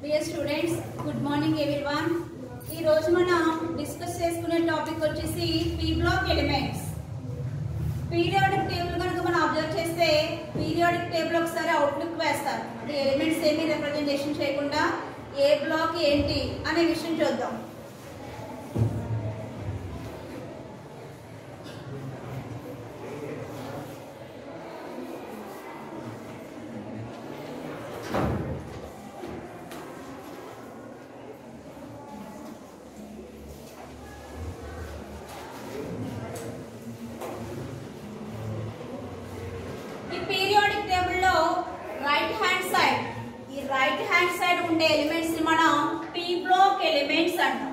dear students good morning everyone ఈ రోజు మనం డిస్కస్ చేసుకునే టాపిక్ వచ్చేసి P block elements periodic table కనుక మనం అబ్జర్వ్ చేస్తే పీరియాడిక్ టేబుల్ ఒకసారి అవుట్లుక్ వేస్తారు అంటే ఎలిమెంట్స్ ఏమీ రిప్రజెంటేషన్ చేయకుండా ఏ బ్లాక్ ఏంటి అనే విషయం చూద్దాం ఈ పీరియాడిక్ టేబుల్లో రైట్ హ్యాండ్ సైడ్ ఈ రైట్ హ్యాండ్ సైడ్ ఉండే ఎలిమెంట్స్ ని మనం పీ బ్లాక్ ఎలిమెంట్స్ అంటాం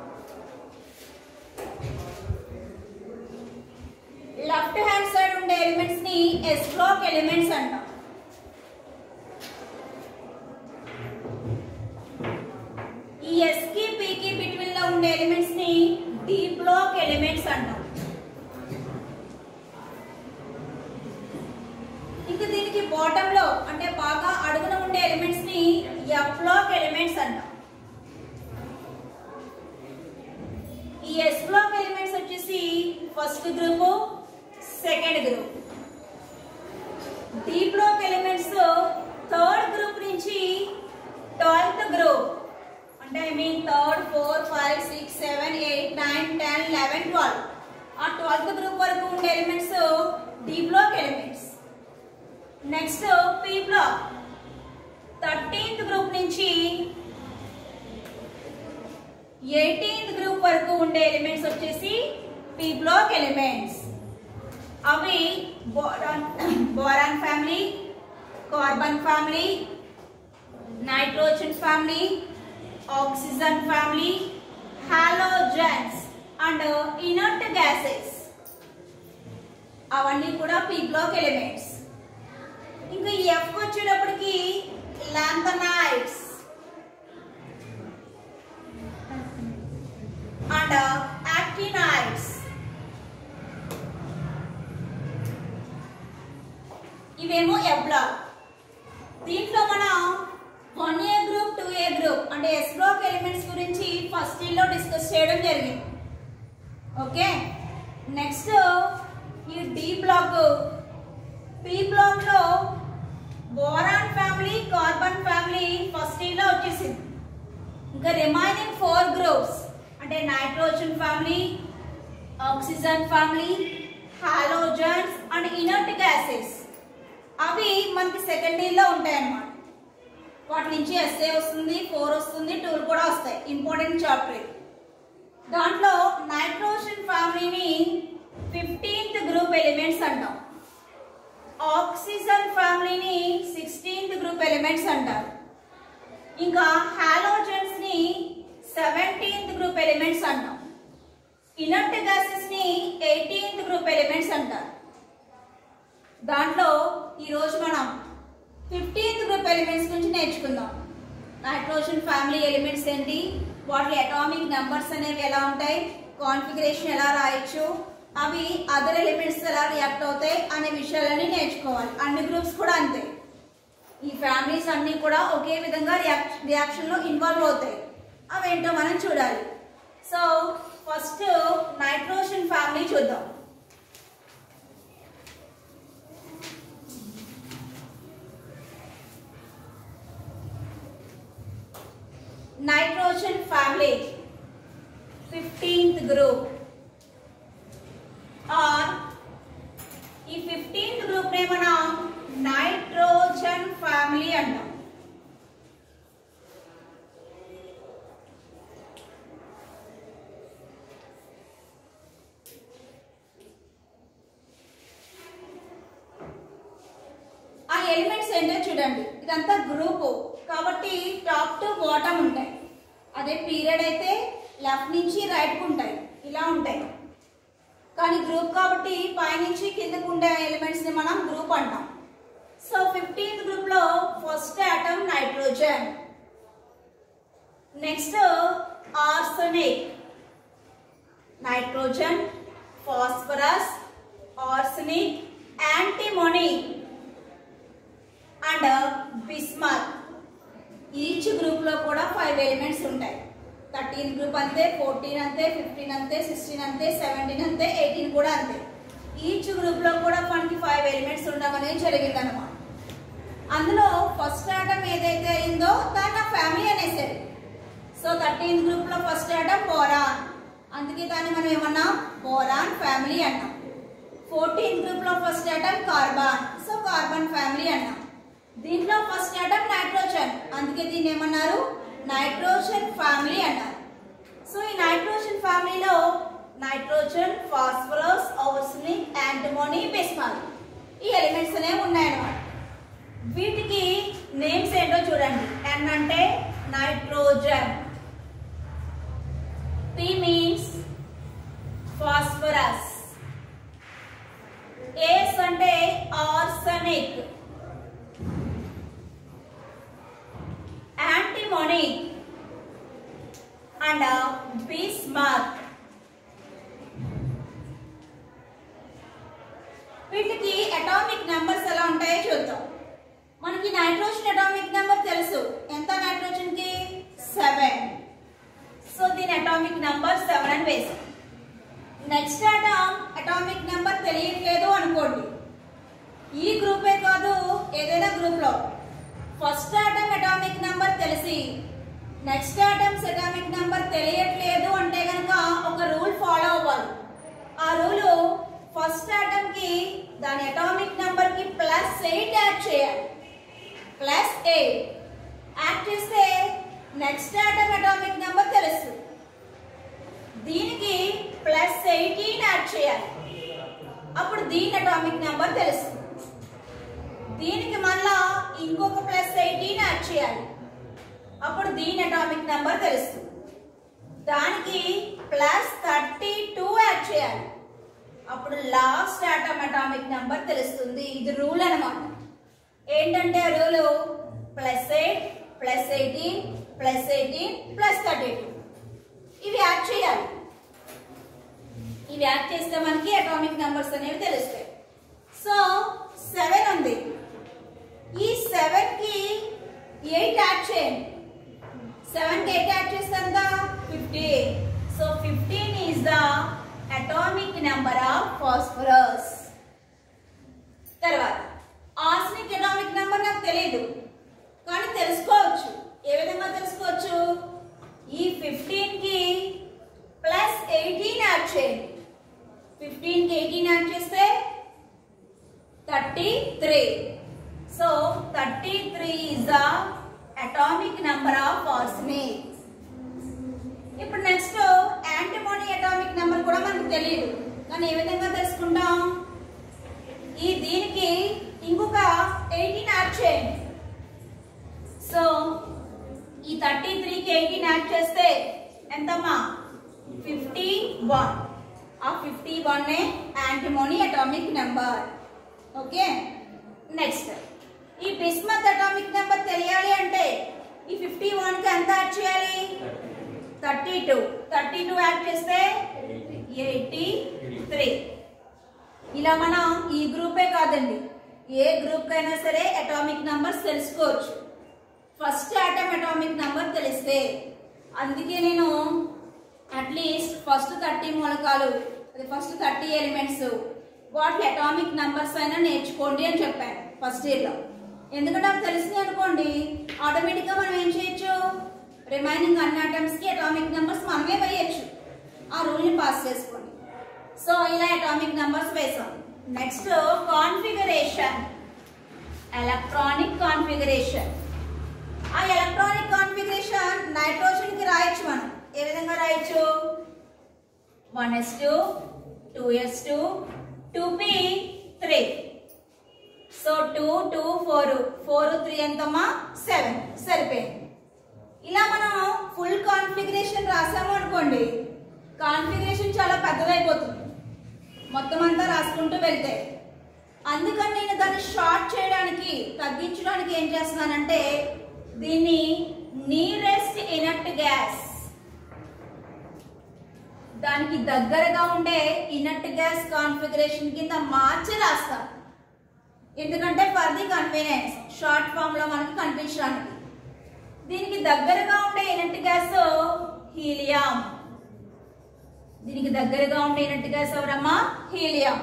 లెఫ్ట్ హ్యాండ్ సైడ్ ఉండే ఎలిమెంట్స్ ని ఎస్ బ్లాక్ ఎలిమెంట్స్ అంటాం ఈ ఎస్ కి పీ కి బిట్వీన్ లో ఉండే ఎలిమెంట్స్ ని డి బ్లాక్ ఎలిమెంట్స్ అంటాం ఇంకా దీనికి బాటమ్ లో అంటే బాగా అడుగున ఉండే ఎలిమెంట్స్ ని ఎఫ్ బ్లాక్ ఎలిమెంట్స్ అంటాం ఈ ఎస్ బ్లాక్ ఎలిమెంట్స్ వచ్చేసి first group second group D block elements third group నుంచి ట్వెల్త్ గ్రూప్ అంటే I mean third four five six seven eight nine ten eleven twelve ఆ ట్వెల్త్ గ్రూప్ వరకు ఉండే elements D block elements next P block thirteenth group నుంచి eighteenth group వరకు ఉండే elements వచ్చేసి P block elements అవి boron boron family carbon family nitrogen family oxygen family halogens and inert gases అవన్నీ కూడా పీ బ్లాక్ ఎలిమెంట్స్ ఇంకా ఈ F వచ్చేటప్పటికి లాంథనైట్స్ అండ్ యాక్టినైట్స్ ఇవేమో ఎఫ్ బ్లాక్ దీంట్లో మనం one A group two A group అంటే ఎస్ బ్లాక్ ఎలిమెంట్స్ గురించి ఫస్ట్ లో డిస్కస్ చేయడం జరిగింది ఓకే నెక్స్ట్ ఈ డి బ్లాక్ పి బ్లాక్ లో boron family carbon family first లో వచ్చేసింది ఇంకా రిమైనింగ్ ఫోర్ గ్రూప్స్ అంటే nitrogen family oxygen family halogens and inert gases అవి మనకి సెకండ్ లో ఉంటాయి అన్నమాట వాటి నుంచి ఎస్ఏ వస్తుంది ఫోర్ వస్తుంది టూ కూడా వస్తాయి ఇంపార్టెంట్ చాప్టర్ ఇది దాంట్లో నైట్రోజన్ ఫ్యామిలీని ఫిఫ్టీన్త్ గ్రూప్ ఎలిమెంట్స్ అంటాం ఆక్సిజన్ ఫ్యామిలీని సిక్స్టీన్త్ గ్రూప్ ఎలిమెంట్స్ అంటారు ఇంకా హాలోజన్స్ ని సెవెంటీన్త్ గ్రూప్ ఎలిమెంట్స్ అంటాం ఇనర్ట్ గ్యాసెస్ ని ఎయిటీన్త్ గ్రూప్ ఎలిమెంట్స్ అంటారు దాంట్లో ఈరోజు మనం ఫిఫ్టీన్త్ గ్రూప్ ఎలిమెంట్స్ గురించి నేర్చుకుందాం నైట్రోజన్ ఫ్యామిలీ ఎలిమెంట్స్ ఏంటి వాటి అటామిక్ నెంబర్స్ అనేవి ఎలా ఉంటాయి కాన్ఫిగరేషన్ ఎలా రాయొచ్చు అవి అదర్ ఎలిమెంట్స్ ఎలా రియాక్ట్ అవుతాయి అనే విషయాలన్నీ నేర్చుకోవాలి అన్ని గ్రూప్స్ కూడా అంతే ఈ ఫ్యామిలీస్ అన్ని కూడా ఒకే విధంగా రియాక్ రియాక్షన్ లో ఇన్వాల్వ్ అవుతాయి అవేంటో మనం చూడాలి సో ఫస్ట్ నైట్రోజన్ ఫ్యామిలీ చూద్దాం nitrogen family fifteenth group or ఈ ఫిఫ్టీన్త్ గ్రూప్ నే మనం నైట్రోజన్ ఫ్యామిలీ అంటాం ఆ ఎలిమెంట్స్ ఏంటో చూడండి ఇదంతా గ్రూప్ కాబట్టి టాప్ టు బాటమ్ ఉంటాయి అదే పీరియడ్ అయితే లెఫ్ట్ నుంచి రైట్ ఉంటాయి ఇలా ఉంటాయి కానీ గ్రూప్ కాబట్టి పైనుంచి కిందకు ఉండే ఎలిమెంట్స్ ని మనం గ్రూప్ అంటాం సో ఫిఫ్టీన్త్ గ్రూప్ లో first atom nitrogen next arsenic nitrogen phosphorus arsenic antimony and bismuth each group లో కూడా ఫైవ్ ఎలిమెంట్స్ ఉంటాయి థర్టీన్ గ్రూప్ అంతే ఫోర్టీన్ అంతే ఫిఫ్టీన్ అంతే సిక్స్టీన్ అంతే సెవెంటీన్ అంతే ఎయిటీన్ కూడా అంతే ఈచ్ గ్రూప్ లో కూడా మనకి ఫైవ్ ఎలిమెంట్స్ ఉండమనేది జరిగింది అనమాట అందులో ఫస్ట్ ఆటం ఏదైతే అయిందో దాన్ని నా ఫ్యామిలీ అనేసారు సో థర్టీన్ గ్రూప్ లో ఫస్ట్ ఆటం బోరాన్ అందుకే దాన్ని మనం ఏమన్నాం బోరాన్ ఫ్యామిలీ అన్నాం ఫోర్టీన్ గ్రూప్ లో first atom carbon so carbon family అన్నాం దీంట్లో ఫస్ట్ ఆటం నైట్రోజన్ అందుకే దీన్ని ఏమన్నారు నైట్రోజన్ ఫ్యామిలీ అన్నారు సో ఈ నైట్రోజన్ ఫ్యామిలీలో nitrogen phosphorus arsenic antimony bismuth ఈ ఎలిమెంట్స్ అనేవి ఉన్నాయన్నమాట వీటికి నేమ్స్ ఏంటో చూడండి ఎన్ అంటే nitrogen P means phosphorus As అంటే ఆర్సనిక్ యాంటిమోనిక్ అండ్ బిస్మార్క్ వీటికి అటామిక్ నెంబర్స్ ఎలా ఉంటాయో చూద్దాం మనకి నైట్రోజన్ అటామిక్ నెంబర్ తెలుసు ఎంత నైట్రోజన్ కి సెవెన్ సో దీని అటామిక్ నెంబర్ సెవెన్ అని వేసాం నెక్స్ట్ అటామ్ అటామిక్ నెంబర్ తెలియట్లేదు అనుకోండి ఈ గ్రూపే కాదు ఏదైనా గ్రూప్ లో ఫస్ట్ ఆటమ్ అటామిక్ నెంబర్ తెలిసి నెక్స్ట్ ఆటమ్స్ అటామిక్ నెంబర్ తెలియట్లేదు అంటే కనుక ఒక రూల్ ఫాలో అవ్వాలి ఆ రూల్ ఫస్ట్ ఆటమ్ కి దాని అటామిక్ నెంబర్ కి ప్లస్ ఎయిట్ యాడ్ చేయాలి ప్లస్ ఎయిట్ యాడ్ చేస్తే నెక్స్ట్ ఆటమ్ అటామిక్ నెంబర్ తెలుస్తుంది దీనికి ప్లస్ ఎయిటీన్ యాడ్ చేయాలి అప్పుడు దీని అటామిక్ నెంబర్ తెలుస్తుంది దీనికి మళ్ళా ఇంకొక ప్లస్ ఎయిటీన్ యాడ్ చేయాలి అప్పుడు దీని అటామిక్ నెంబర్ తెలుస్తుంది దానికి ప్లస్ థర్టీ టూ యాడ్ చేయాలి అప్పుడు లాస్ట్ ఆటమ్ అటామిక్ నెంబర్ తెలుస్తుంది ఇది రూల్ అన్నమాట ఏంటంటే rule plus eight plus eighteen plus eighteen plus thirty two ఇవి యాడ్ చేయాలి ఇవి యాడ్ చేస్తే మనకి అటామిక్ నెంబర్స్ అనేవి తెలుస్తాయి సో సెవెన్ ఉంది ఈ సెవెన్ కి ఎయిట్ యాడ్ చేయండి సెవెన్ కి ఎయిట్ యాడ్ చేస్తే ఎంత fifteen so fifteen is the atomic number of phosphorus తర్వాత ఆర్సనిక్ అటామిక్ నెంబర్ నాకు తెలియదు కానీ తెలుసుకోవచ్చు ఏ విధంగా తెలుసుకోవచ్చు ఈ ఫిఫ్టీన్ కి ప్లస్ ఎయిటీన్ యాడ్ చేయండి ఫిఫ్టీన్ కి ఎయిటీన్ యాడ్ చేస్తే thirty three so thirty three is the atomic number of arsenic ఇప్పుడు నెక్స్ట్ యాంటీమోనీ అటామిక్ నెంబర్ కూడా మనకు తెలియదు కానీ ఏ విధంగా తెలుసుకుంటాం ఈ దీనికి ఇంకొక ఎయిటీన్ యాడ్ చేయండి సో ఈ థర్టీ త్రీకి ఎయిటీన్ యాడ్ చేస్తే ఎంతమ్మా ఫిఫ్టీ వన్ ఆ fifty one antimony atomic number okay next ఈ బిస్మత్ అటామిక్ నెంబర్ తెలియాలి అంటే ఈ ఫిఫ్టీ వన్కి ఎంత యాడ్ చేయాలి thirty two thirty two add చేస్తే ఎయిటీ త్రీ ఇలా మనం ఈ గ్రూపే కాదండి ఏ గ్రూప్ అయినా సరే అటామిక్ నంబర్స్ తెలుసుకోవచ్చు ఫస్ట్ ఆటమ్ అటామిక్ నంబర్ తెలిస్తే అందుకే నేను అట్లీస్ట్ ఫస్ట్ థర్టీ మూలకాలు అది ఫస్ట్ థర్టీ ఎలిమెంట్స్ వాటి అటామిక్ నంబర్స్ అయినా నేర్చుకోండి అని చెప్పాను ఫస్ట్ ఇయర్లో ఎందుకంటే అవి తెలిసింది అనుకోండి ఆటోమేటిక్గా మనం ఏం చేయొచ్చు రిమైనింగ్ అన్ని అటమ్స్ కి అటామిక్ నెంబర్స్ మనమే వేయచ్చు ఆ రూల్ ని పాస్ చేసుకోండి సో ఇలా అటామిక్ నెంబర్స్ వేసాం నెక్స్ట్ కాన్ఫిగరేషన్ ఎలక్ట్రానిక్ కాన్ఫిగరేషన్ ఆ ఎలక్ట్రానిక్ కాన్ఫిగరేషన్ నైట్రోజన్ కి రాయొచ్చు మనం ఏ విధంగా రాయొచ్చు one S two two S two two P three so two two four four three ఎంతమ్మా సెవెన్ సరిపోయింది ఇలా మనం ఫుల్ కాన్ఫిగరేషన్ రాసాము అనుకోండి కాన్ఫిగరేషన్ చాలా పెద్దదైపోతుంది మొత్తం అంతా రాసుకుంటూ వెళ్తే అందుకని నేను దాన్ని షార్ట్ చేయడానికి తగ్గించడానికి ఏం చేస్తున్నానంటే దీన్ని నీరెస్ట్ ఇనర్ట్ గ్యాస్ దానికి దగ్గరగా ఉండే ఇనర్ట్ గ్యాస్ కాన్ఫిగరేషన్ కింద మార్చి రాస్తాం ఎందుకంటే for the convenience short form లో మనకి కనిపించడానికి దీనికి దగ్గరగా ఉండే ఇనర్ట్ గ్యాస్ హీలియం దీనికి దగ్గరగా ఉండే ఇనట్ గ్యాస్ ఎవరమ్మా హీలియం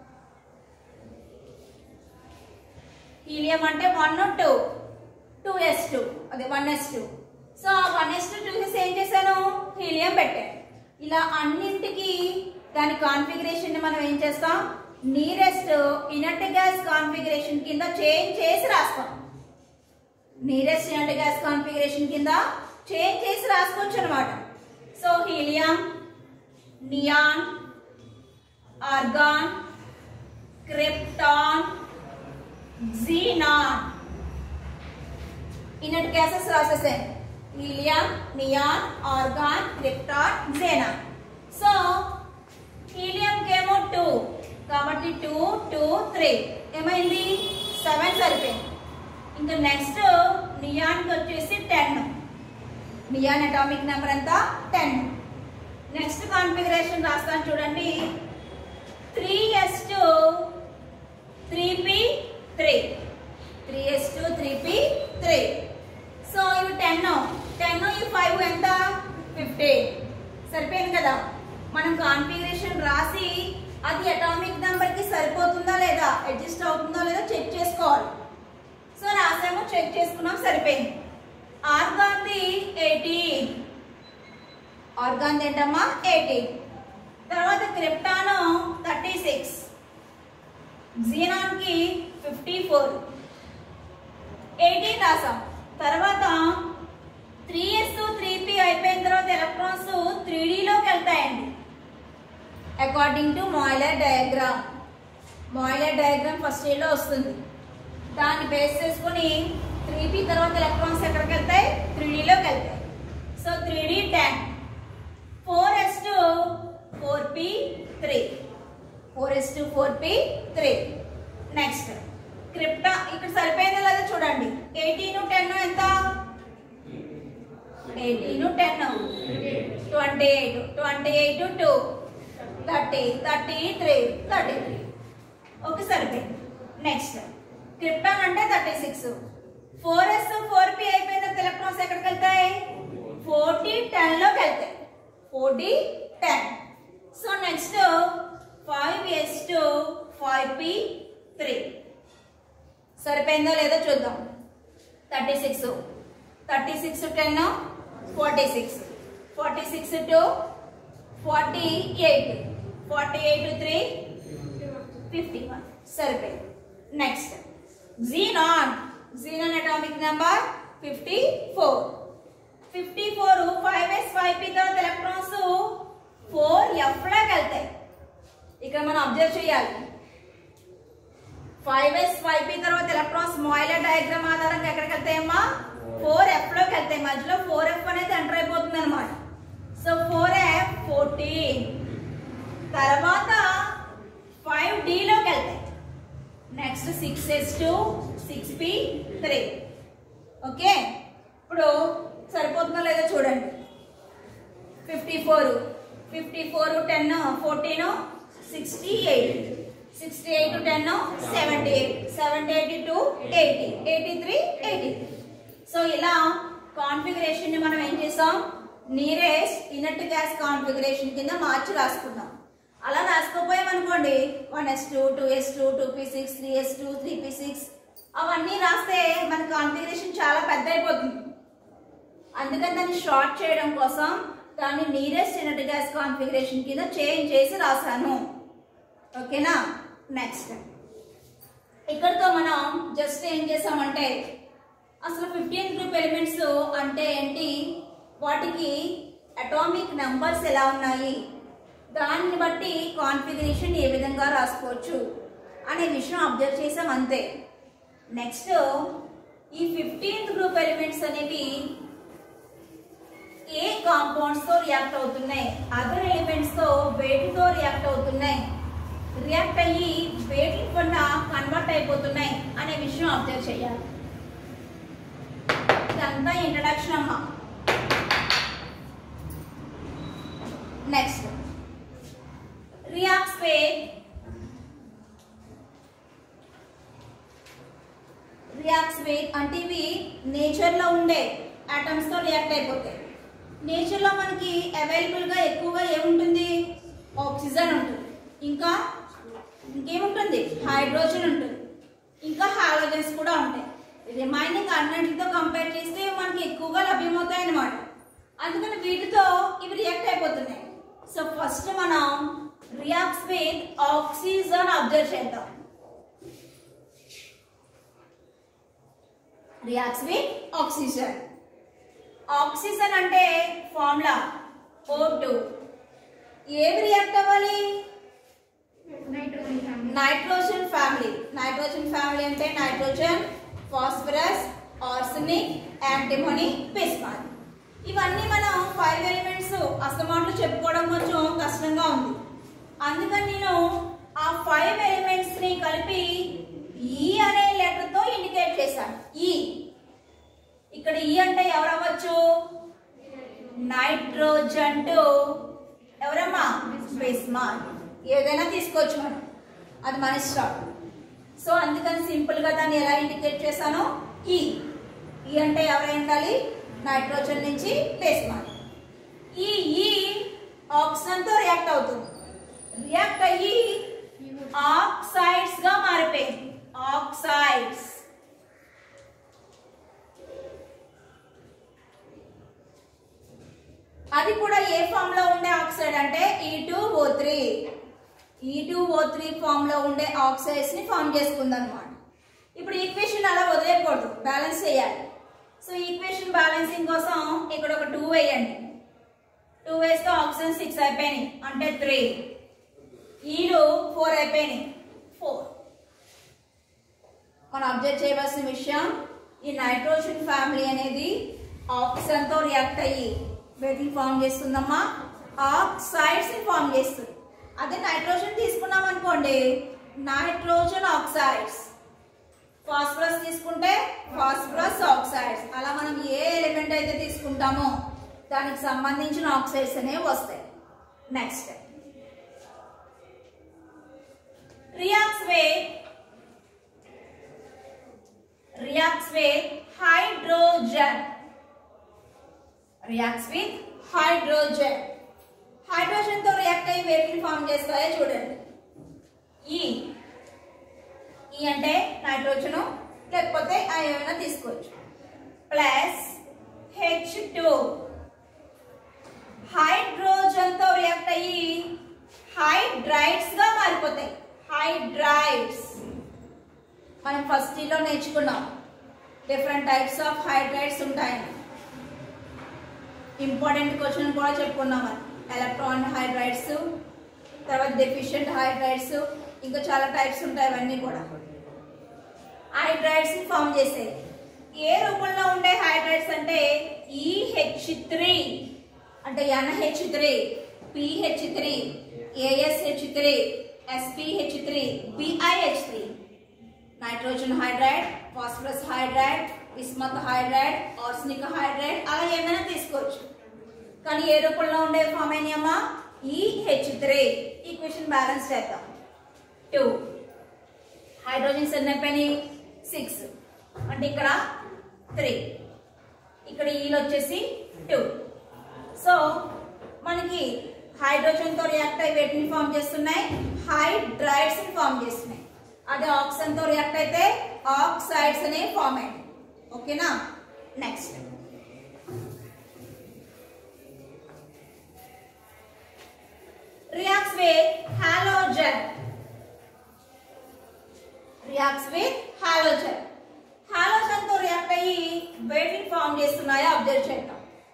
హీలియం అంటే one two two S two అదే one S two so one S two two S ఏం చేశాను హీలియం పెట్టాను ఇలా అన్నింటికి దాని కాన్ఫిగరేషన్ మనం ఏం చేస్తాం నీరెస్ట్ ఇనట్ గ్యాస్ కాన్ఫిగరేషన్ కింద చేంజ్ చేసి రాస్తాం నీరెస్ట్ ఇనట్ గ్యాస్ కాన్ఫిగరేషన్ కింద చేంజ్ చేసి రాసుకోవచ్చు అనమాట so helium neon argon krypton xenon inert gases రాసేసాను helium neon argon krypton xenon so helium కేమో టూ కాబట్టి టూ టూ త్రీ ఏమైంది సెవెన్ సరిపోయింది ఇంకా నెక్స్ట్ నియాన్కి వచ్చేసి టెన్ నియాన్ అటామిక్ నెంబర్ ఎంత టెన్ నెక్స్ట్ కాన్ఫిగరేషన్ రాస్తాను చూడండి three S two three P three three S two three P three so ఇవి టెన్ టెన్ ఈ ఫైవ్ ఎంత ఫిఫ్టీన్ సరిపోయింది కదా మనం కాన్ఫిగరేషన్ రాసి అది అటామిక్ నెంబర్ కి సరిపోతుందా లేదా అడ్జస్ట్ అవుతుందా లేదా చెక్ చేసుకోవాలి సో రాసాము చెక్ చేసుకున్నాం సరిపోయింది ఆర్గాన్ది ఎయిటీన్ ఆర్గాన్ ఏంటమ్మా ఎయిటీన్ తర్వాత క్రిప్టాను థర్టీ సిక్స్ జీనాన్కి ఫిఫ్టీ ఫోర్ ఎయిటీన్ రాసాం తర్వాత త్రీ ఎస్ త్రీ పి అయిపోయిన తర్వాత ఎలక్ట్రాన్స్ త్రీ లోకి వెళ్తాయండి according to Moeller diagram Moeller diagram first ఇయర్లో వస్తుంది దాన్ని బేస్ చేసుకుని త్రీ పి తర్వాత ఎలక్ట్రాన్స్ ఎక్కడికి వెళ్తాయి త్రీ లోకి వెళ్తాయి so three D ten four S two four P three four S two four P three next krypton ఇక్కడ సరిపోయిందో లేదో చూడండి ఎయిటీన్ టెన్ ఎంత eighteen ten twenty eight twenty eight two thirty thirty three thirty three okay సరిపోయింది next krypton అంటే thirty six four S four P అయిపోయిన తర్వాత electrons ఎక్కడికి వెళ్తాయి ఫోర్టీ టెన్ లోకి వెళ్తాయి forty ten so next five S two five P three సరిపోయిందో లేదో చూద్దాం thirty six thirty six ten forty six forty six two forty eight forty eight three fifty one సరిపోయింది next xenon xenon atomic number fifty four fifty four five S five P తర్వాత electrons four F లాకి వెళ్తాయి ఇక్కడ మనం observe చేయాలి five S five P తర్వాత electrons Moeller diagram ఆధారంగా ఎక్కడికి వెళ్తాయమ్మా ఫోర్ ఎఫ్ లోకి వెళ్తాయి మధ్యలో ఫోర్ ఎఫ్ అనేది ఎంటర్ అయిపోతుంది అనమాట సో ఫోర్ ఎఫ్ ఫోర్టీన్ తర్వాత ఫైవ్ లోకి వెళ్తాయి next six S two six P three okay ఇప్పుడు సరిపోతుందో లేదో చూడండి fifty four fifty four ten fourteen sixty eight sixty eight ten seventy eight seventy eight two eighty eighty three eighty so ఇలా configuration ని మనం ఏం చేసాం నీరెస్ట్ ఇనట్ గ్యాస్ కాన్ఫిగరేషన్ కింద మార్చి రాసుకున్నాం అలా రాసుకోపోయామనుకోండి one S two two S two two P six three S two three P six అవన్నీ రాస్తే మన కాన్ఫిగరేషన్ చాలా పెద్ద అయిపోతుంది అందుకని దాన్ని షార్ట్ చేయడం కోసం దాన్ని నీరెస్ట్ ఇనట్ గ్యాస్ కాన్ఫిగరేషన్ కింద చేంజ్ చేసి రాశాను ఓకేనా నెక్స్ట్ ఇక్కడతో మనం జస్ట్ ఏం చేసామంటే అసలు ఫిఫ్టీన్ గ్రూప్ ఎలిమెంట్స్ అంటే ఏంటి వాటికి అటామిక్ నంబర్స్ ఎలా ఉన్నాయి దాన్ని బట్టి కాన్ఫిగరేషన్ ఏ విధంగా రాసుకోవచ్చు అనే విషయం అబ్జర్వ్ చేసాం అంతే నెక్స్ట్ ఈ ఫిఫ్టీన్త్ గ్రూప్ ఎలిమెంట్స్ అనేవి ఏ కాంపౌండ్స్ తో రియాక్ట్ అవుతున్నాయి అదర్ ఎలిమెంట్స్ తో వేటితో రియాక్ట్ అవుతున్నాయి రియాక్ట్ అయ్యి వేటి వల్ల కన్వర్ట్ అయిపోతున్నాయి అనే విషయం అబ్జర్వ్ చేయాలి ఇదంతా ఇంట్రడక్షన్ అమ్మా next reacts with reacts with అంటే ఇవి నేచర్ లో ఉండే ఆటమ్స్ తో రియాక్ట్ అయిపోతాయి నేచర్లో మనకి అవైలబుల్గా ఎక్కువగా ఏముంటుంది ఆక్సిజన్ ఉంటుంది ఇంకా ఇంకేముంటుంది హైడ్రోజన్ ఉంటుంది ఇంకా హాలోజన్స్ కూడా ఉంటాయి రిమైనింగ్ అన్నింటితో కంపేర్ చేస్తే మనకి ఎక్కువగా లభ్యమవుతాయి అన్నమాట అందుకని వీటితో ఇవి రియాక్ట్ అయిపోతున్నాయి సో ఫస్ట్ మనం రియాక్ట్స్ విత్ ఆక్సిజన్ అబ్జర్వ్ చేద్దాం రియాక్ట్స్ విత్ ఆక్సిజన్ ఆక్సిజన్ అంటే ఫార్ములా ఓ టూ ఏవి రియాక్ట్ అవ్వాలి నైట్రోజన్ ఫ్యామిలీ నైట్రోజన్ ఫ్యామిలీ అంటే nitrogen phosphorus arsenic antimony bismuth ఇవన్నీ మనం ఫైవ్ ఎలిమెంట్స్ అస్తమాట్లు చెప్పుకోవడం కొంచెం కష్టంగా ఉంది అందుకని నేను ఆ ఫైవ్ ఎలిమెంట్స్ ని కలిపి ఈ అనే లెటర్ తో ఇండికేట్ చేశాను ఈ ఇక్కడ ఈ అంటే ఎవరవ్వచ్చు నైట్రోజన్ టు ఎవరమ్మా బిస్మాత్ ఏదైనా తీసుకోవచ్చు మనం అది మన ఇష్టం సో అందుకని సింపుల్ గా దాన్ని ఎలా ఇండికేట్ చేశాను ఈ ఈ అంటే ఎవరై ఉండాలి నైట్రోజన్ నుంచి బేస్మాన్ ఈ ఈ ఆక్సిజన్ తో రియాక్ట్ అవుతుంది రియాక్ట్ అయ్యి ఆక్సైడ్స్ గా మారిపోయింది ఆక్సైడ్స్ అది కూడా ఏ ఫామ్ లో ఉండే ఆక్సైడ్ అంటే E two O three E two O three form లో ఉండే ఆక్సైడ్స్ ని ఫామ్ చేసుకుంది అనమాట ఇప్పుడు ఈక్వేషన్ అలా వదిలేయకూడదు బ్యాలెన్స్ చేయాలి సో ఈక్వేషన్ బ్యాలెన్సింగ్ కోసం ఇక్కడ ఒక టూ వేయండి టూ వేస్తే ఆక్సిజన్ సిక్స్ అయిపోయినాయి అంటే త్రీ ఈలు ఫోర్ అయిపోయినాయి ఫోర్ మనం అబ్జర్వ్ చేయవలసిన విషయం ఈ నైట్రోజన్ ఫ్యామిలీ అనేది ఆక్సిజన్ తో రియాక్ట్ అయ్యి వేటిని ఫామ్ చేస్తుందమ్మా ఆక్సైడ్స్ ని ఫామ్ చేస్తుంది అదే నైట్రోజన్ తీసుకున్నాం అనుకోండి నైట్రోజన్ ఆక్సైడ్స్ ఫాస్ఫరస్ తీసుకుంటే ఫాస్ఫరస్ ఆక్సైడ్స్ అలా మనం ఏ ఎలిమెంట్ అయితే తీసుకుంటామో దానికి సంబంధించిన ఆక్సైడ్స్ అనేవి వస్తాయి next reacts with reacts with hydrogen reacts with hydrogen hydrogen తో రియాక్ట్ అయ్యి వేటిని ఫామ్ చేస్తాయో చూడండి ఈ ఈ అంటే నైట్రోజన్ లేకపోతే ఆ ఏమైనా తీసుకోవచ్చు ప్లస్ హెచ్ టూ హైడ్రోజన్ తో రియాక్ట్ అయ్యి హైడ్రైడ్స్ గా మారిపోతాయి హైడ్రైడ్స్ మనం ఫస్ట్ లో నేర్చుకున్నాం డిఫరెంట్ టైప్స్ ఆఫ్ హైడ్రైడ్స్ ఉంటాయని ఇంపార్టెంట్ క్వశ్చన్ కూడా చెప్పుకున్నాం అది ఎలక్ట్రాన్ హైడ్రైడ్స్ తర్వాత డెఫిషియెంట్ హైడ్రైడ్స్ ఇంకా చాలా టైప్స్ ఉంటాయి అవన్నీ కూడా హైడ్రైడ్స్ ని ఫామ్ చేసేది ఏ రూపంలో ఉండే హైడ్రైడ్స్ అంటే ఈహెచ్ త్రీ అంటే NH three PH three AsH three SPH three BiH three nitrogen hydride phosphorus hydride bismuth hydride arsenic hydride అలా ఏమైనా తీసుకోవచ్చు కానీ ఏ రూపంలో ఉండే ఫామ్ అయినాయమ్మా ఈహెచ్ త్రీ ఈక్వేషన్ బ్యాలెన్స్ చేద్దాం టూ హైడ్రోజన్స్ ఎన్ని అయిపోయినాయి సిక్స్ అంటే ఇక్కడ త్రీ ఇక్కడ ఈలు వచ్చేసి టూ సో మనకి హైడ్రోజన్ తో రియాక్ట్ అయ్యి వేటిని ఫామ్ చేస్తున్నాయి హైడ్రైడ్స్ ని ఫామ్ చేస్తున్నాయి అదే ఆక్సిజన్ తో రియాక్ట్ అయితే ఆక్సైడ్స్ అనే ఫామ్ అయ్యాయి ఓకేనా next reacts with halogen reacts with halogen halogen తో రియాక్ట్ అయ్యి వేటిని ఫామ్ చేస్తున్నాయో అబ్జర్వ్ చేద్దాం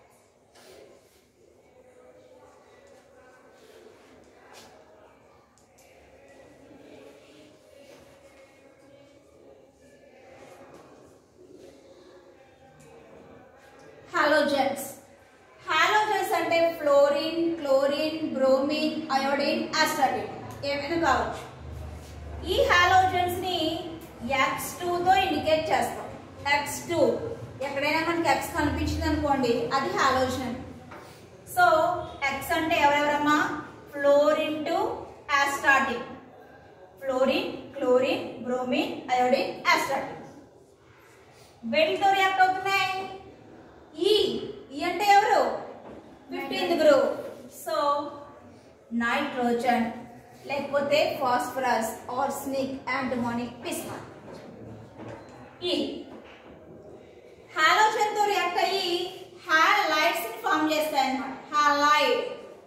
హాలోజన్స్ హాలోజన్స్ అంటే fluorine chlorine bromine iodine astatine ఏమైనా కావచ్చు ఈ హాలోజన్స్ ని ఎక్స్ తో ఇండికేట్ చేస్తాం ఎక్స్ టూ ఎక్కడైనా మనకి ఎక్స్ కనిపించింది అనుకోండి అది హాలోజన్ సో ఎక్స్ అంటే ఎవరెవరమ్మా fluorine to astatine fluorine chlorine bromine iodine astatine వేటితో రియాక్ట్ అవుతున్నాయి ఈ ఈ అంటే ఎవరు నైట్రోజన్ లేకపోతే ఫాస్ఫరస్ ఆర్స్నిక్ యాంటమోనీ బిస్మత్ ఈ హాలోజన్ తో రియాక్ట్ అయ్యి హాలైడ్స్ ని ఫామ్ చేస్తాయి అన్నమాట హాలైడ్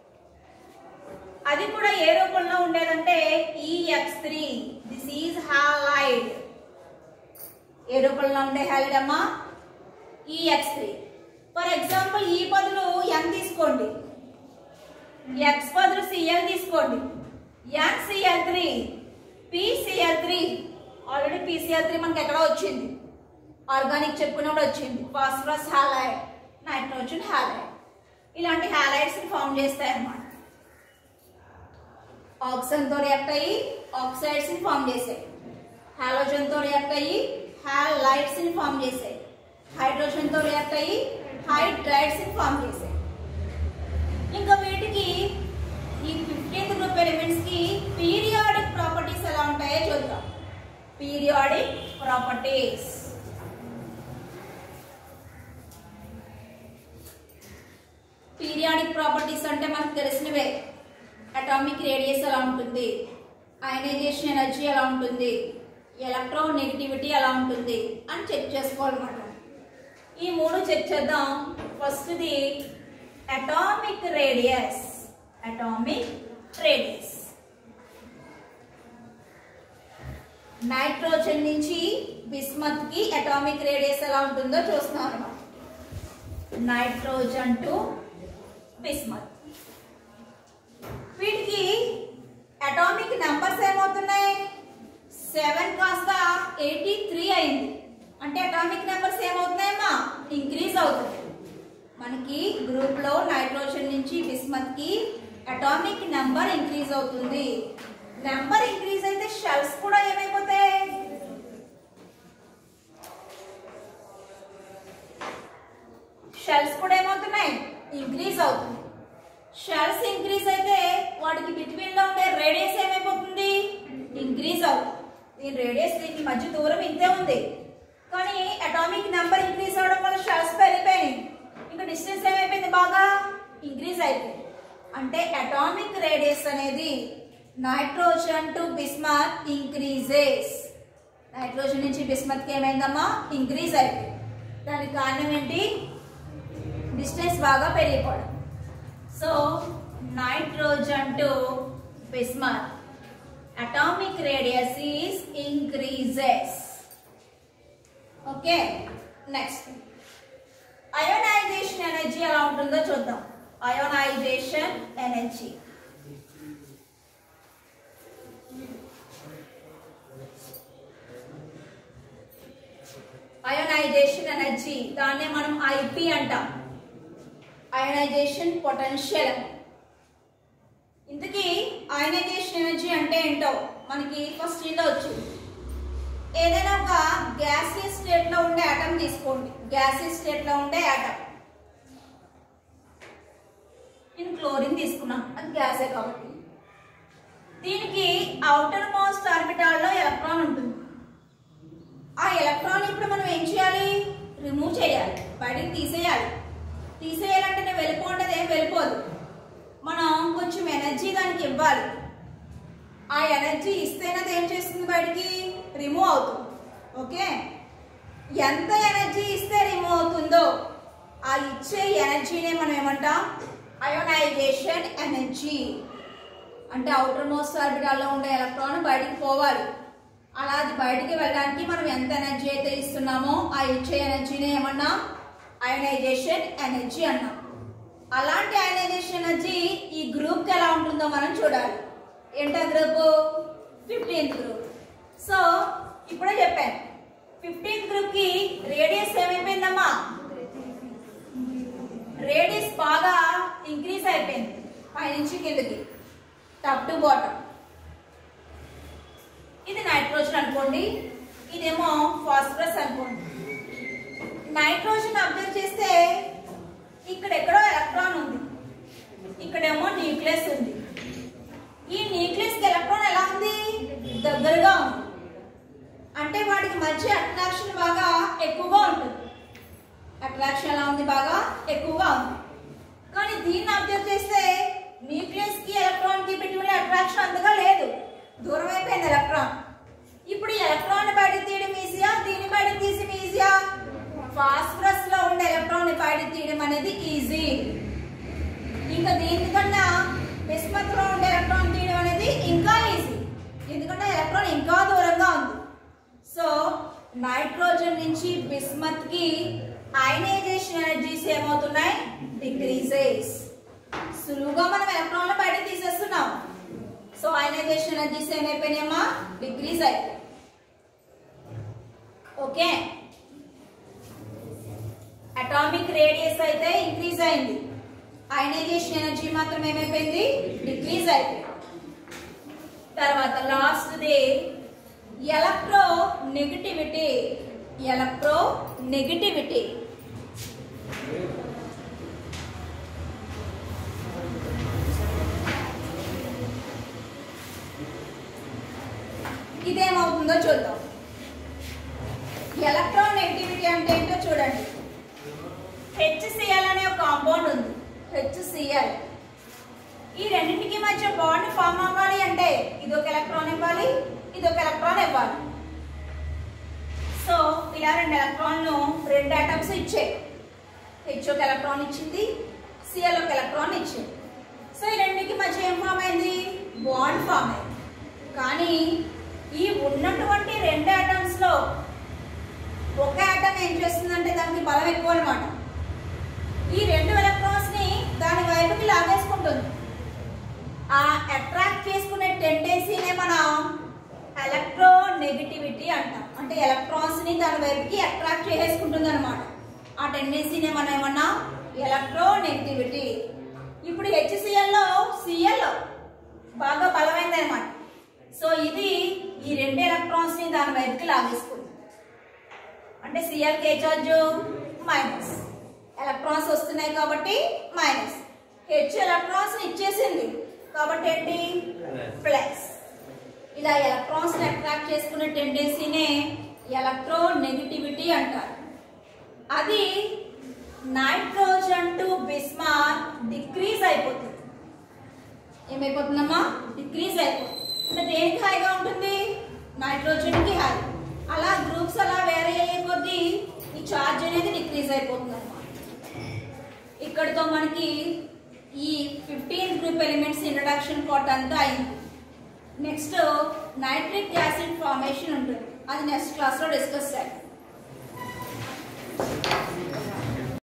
అది కూడా ఏ రూపంలో ఉండేదంటే EX three this is halide ఏ రూపంలో ఉండే హాలైడ్ అమ్మా ఈఎక్స్ త్రీ ఫర్ ఎగ్జాంపుల్ ఈ బదులు ఎన్ తీసుకోండి ఎక్స్ బదులు సిఎల్ తీసుకోండి N Cl three PCl three already PCl three మనకి ఎక్కడో వచ్చింది ఆర్గానిక్ చెప్పుకున్నప్పుడు వచ్చింది ఫాస్ఫరస్ హాలైడ్ నైట్రోజన్ హాలైడ్ ఇలాంటి హాలైడ్స్ ఫామ్ చేస్తాయి అన్నమాట ఆక్సిజన్ తో రియాక్ట్ అయ్యి ఆక్సైడ్స్ ని ఫామ్ చేసాయి హాలోజన్ తో రియాక్ట్ అయ్యి హాలైడ్స్ ని ఫామ్ చేసాయి హైడ్రోజన్ తో రియాక్ట్ అయ్యి హైడ్రైడ్స్ ని ఫామ్ చేసాయి ఇంకా వీటికి ఈ ఫిఫ్టీన్త్ గ్రూప్ ఎలిమెంట్స్ కి పీరియాడిక్ ప్రాపర్టీస్ ఎలా ఉంటాయో చూద్దాం పీరియాడిక్ ప్రాపర్టీస్ పీరియాడిక్ ప్రాపర్టీస్ అంటే మనకు తెలిసినవే అటామిక్ రేడియస్ ఎలా ఉంటుంది అయనైజేషన్ ఎనర్జీ ఎలా ఉంటుంది ఎలక్ట్రో నెగిటివిటీ ఎలా ఉంటుంది అని చెక్ చేసుకోవాలన్నమాట ఈ మూడు చెక్ చేద్దాం ఫస్ట్ది atomic radius atomic radius nitrogen నుంచి బిస్మత్ కి అటామిక్ రేడియస్ ఎలా ఉంటుందో చూస్తున్నాం అన్నమాట నైట్రోజన్ టు బిస్మత్ వీటికి అటామిక్ నెంబర్స్ ఏమవుతున్నాయి సెవెన్ కాస్త ఎయిటీ త్రీ అయింది అంటే అటామిక్ నెంబర్స్ ఏమవుతున్నాయమ్మా ఇంక్రీజ్ అవుతుంది మనకి గ్రూప్ లో నైట్రోజన్ నుంచి బిస్మత్ కి అటామిక్ నెంబర్ ఇంక్రీజ్ అవుతుంది నెంబర్ ఇంక్రీజ్ అయితే షెల్స్ కూడా ఏమైపోతాయి షెల్స్ కూడా ఏమవుతున్నాయి ఇంక్రీజ్ అవుతుంది షెల్స్ ఇంక్రీజ్ అయితే వాటికి బిట్వీన్ లో ఉండే రేడియస్ ఏమైపోతుంది ఇంక్రీజ్ అవుతుంది దీని రేడియస్ దీనికి మధ్య దూరం ఇంతే ఉంది కానీ అటామిక్ నెంబర్ ఇంక్రీజ్ అవడం వల్ల షెల్స్ పెరిగిపోయినాయి ఇంకా డిస్టెన్స్ ఏమైపోయింది బాగా ఇంక్రీజ్ అయిపోయింది అంటే అటామిక్ రేడియస్ అనేది nitrogen to bismuth increases nitrogen నుంచి బిస్మత్ కి ఏమైందమ్మా ఇంక్రీజ్ అయిపోయింది దానికి కారణం ఏంటి డిస్టెన్స్ బాగా పెరిగిపోవడం so nitrogen to bismuth atomic radius is increases okay next ionization energy ఎలా ఉంటుందో చూద్దాం అయోనైజేషన్ ఎనర్జీ అయోనైజేషన్ ఎనర్జీ దాన్నే మనం ఐపి అంటాం అయనైజేషన్ పొటెన్షియల్ ఇంతకీ అయనైజేషన్ ఎనర్జీ అంటే ఏంటో మనకి ఫస్ట్ ఇలా వచ్చింది ఏదైనా ఒక గ్యాసియస్ స్టేట్ లో ఉండే ఆటం తీసుకోండి గ్యాసియస్ స్టేట్ లో ఉండే ఆటం నేను క్లోరిన్ తీసుకున్నాను అది గ్యాసే కాబట్టి దీనికి అవుటర్ మోస్ట్ ఆర్బిటాల్ లో ఎలక్ట్రాన్ ఉంటుంది ఆ ఎలక్ట్రాన్ ఇప్పుడు మనం ఏం చేయాలి రిమూవ్ చేయాలి బయటకు తీసేయాలి తీసేయాలంటే నేను వెళ్ళిపోండదు ఏం వెళ్ళిపోదు మనం కొంచెం ఎనర్జీ దానికి ఇవ్వాలి ఆ ఎనర్జీ ఇస్తేనే అది ఏం చేస్తుంది బయటికి రిమూవ్ అవుతుంది ఓకే ఎంత ఎనర్జీ ఇస్తే రిమూవ్ అవుతుందో ఆ ఇచ్చే ఎనర్జీనే మనం ఏమంటాం అయోనైజేషన్ ఎనర్జీ అంటే అవుటర్ మోస్ట్ ఆర్బిటాల్లో ఉండే ఎలక్ట్రాన్ బయటికి పోవాలి అలా అది బయటికి వెళ్ళడానికి మనం ఎంత ఎనర్జీ అయితే ఇస్తున్నామో ఆ ఇచ్చే ఎనర్జీని ఏమన్నా అయనైజేషన్ ఎనర్జీ అన్నాం అలాంటి అయనైజేషన్ ఎనర్జీ ఈ గ్రూప్ కి ఎలా ఉంటుందో మనం చూడాలి ఏంటా గ్రూప్ ఫిఫ్టీన్త్ గ్రూప్ సో ఇప్పుడే చెప్పాను ఫిఫ్టీన్త్ గ్రూప్ కి రేడియస్ ఏమైపోయిందమ్మా రేడియస్ బాగా ఇంక్రీజ్ అయిపోయింది పైనుంచి కిందకి టాప్ టు బాటమ్ ఇది నైట్రోజన్ అనుకోండి ఇదేమో ఫాస్ఫరస్ అనుకోండి నైట్రోజన్ అబ్జర్వ్ చేస్తే ఇక్కడ ఎక్కడో ఎలక్ట్రాన్ ఉంది ఇక్కడేమో న్యూక్లియస్ ఉంది ఈ న్యూక్లియస్ కి ఎలక్ట్రాన్ ఎలా ఉంది దగ్గరగా ఉంది అంటే వాటికి మధ్య అట్రాక్షన్ బాగా ఎక్కువగా ఉంటుంది అట్రాక్షన్ ఎలా ఉంది బాగా ఎక్కువగా ఉంది కానీ దీన్ని అబ్జర్వ్ చేస్తే న్యూక్లియస్ కి ఎలక్ట్రాన్ కి బిట్వీన్ అట్రాక్షన్ అంతగా లేదు దూరం అయిపోయింది ఎలక్ట్రాన్ ఇప్పుడు ఈ ఎలక్ట్రాన్ బయట తీయడం ఈజీయా దీన్ని బయట తీసి ఈజీయా ఫాస్ఫరస్ లో ఉండే ఎలక్ట్రాన్ బయట తీయడం అనేది ఈజీ ఇంకా దీనికన్నా బిస్మత్ లో ఉండే ఎలక్ట్రాన్ తీయడం అనేది ఇంకా ఈజీ ఎందుకంటే ఎలక్ట్రాన్ ఇంకా దూరంగా ఉంది సో నైట్రోజన్ నుంచి బిస్మత్ కి అయనైజేషన్ ఎనర్జీస్ ఏమవుతున్నాయి డిక్రీజెస్ సులువుగా మనం ఎలక్ట్రాన్లు బయట తీసేస్తున్నాం సో అయనైజేషన్ ఎనర్జీస్ ఏమైపోయినాయమ్మా డిక్రీజ్ అయిపోయి ఓకే అటామిక్ రేడియస్ అయితే ఇంక్రీజ్ అయింది అయనైజేషన్ ఎనర్జీ మాత్రం ఏమైపోయింది డిక్రీజ్ అయిపోయింది తర్వాత last the electronegativity electronegativity ఇదేమవుతుందో చూద్దాం ఎలక్ట్రో నెగటివిటీ అంటే ఏంటో చూడండి హెచ్సిఎల్ అనే ఒక కాంపౌండ్ ఉంది హెచ్సిఎల్ ఈ రెండింటికి మధ్య బాండ్ ఫామ్ అవ్వాలి అంటే ఇది ఒక ఎలక్ట్రాన్ ఇవ్వాలి ఇది ఒక ఎలక్ట్రాన్ ఇవ్వాలి సో ఇలా రెండు ఎలక్ట్రాన్లు రెండు ఆటమ్స్ ఇచ్చాయి హెచ్ ఒక ఎలక్ట్రాన్ ఇచ్చింది సిఎల్ ఒక ఎలక్ట్రాన్ ఇచ్చింది సో ఈ రెండింటికి మధ్య ఏం ఫామ్ అయింది బాండ్ ఫామ్ అయింది కానీ ఈ ఉన్నటువంటి రెండు ఆటమ్స్ లో ఒక ఆటమ్ ఏం చేస్తుందంటే దానికి బలం ఎక్కువ అనమాట ఈ రెండు ఎలక్ట్రాన్స్ ని దాని వైపుకి లాగేసుకుంటుంది ఆ అట్రాక్ట్ చేసుకునే టెండెన్సీనే మనం ఎలక్ట్రో నెగటివిటీ అంటాం అంటే ఎలక్ట్రాన్స్ ని దాని వైపుకి అట్రాక్ట్ చేసేసుకుంటుంది అనమాట ఆ టెండెన్సీనే మనం ఏమన్నా ఎలక్ట్రో నెగటివిటీ ఇప్పుడు హెచ్సిఎల్ లో సిఎల్ బాగా బలమైంది అనమాట సో ఇది ఈ రెండు ఎలక్ట్రాన్స్ ని దాని వైపుకి లాగేసుకుంది అంటే సిఎల్ కే చార్జ్ మైనస్ ఎలక్ట్రాన్స్ వస్తున్నాయి కాబట్టి మైనస్ హెచ్ ఎలక్ట్రాన్స్ ఇచ్చేసింది కాబట్టి ఏంటి ప్లస్ ఇలా ఎలక్ట్రాన్స్ అట్రాక్ట్ చేసుకునే టెండెన్సీనే ఎలక్ట్రో నెగటివిటీ అంటారు అది నైట్రోజన్ టు బిస్మార్ డిక్రీజ్ అయిపోతుంది ఏమైపోతుందమ్మా డిక్రీజ్ అయిపోతుంది అంటే దేనికి హైగా ఉంటుంది నైట్రోజన్ కి హై అలా గ్రూప్స్ అలా వేరే అయ్యే కొద్దీ ఈ చార్జ్ అనేది డిక్రీజ్ అయిపోతుంది అనమాట ఇక్కడితో మనకి ఈ fifteen group elements introduction part అంతా అయింది నెక్స్ట్ నైట్రిక్ యాసిడ్ ఫార్మేషన్ ఉంటుంది అది నెక్స్ట్ క్లాస్లో డిస్కస్ చేద్దాం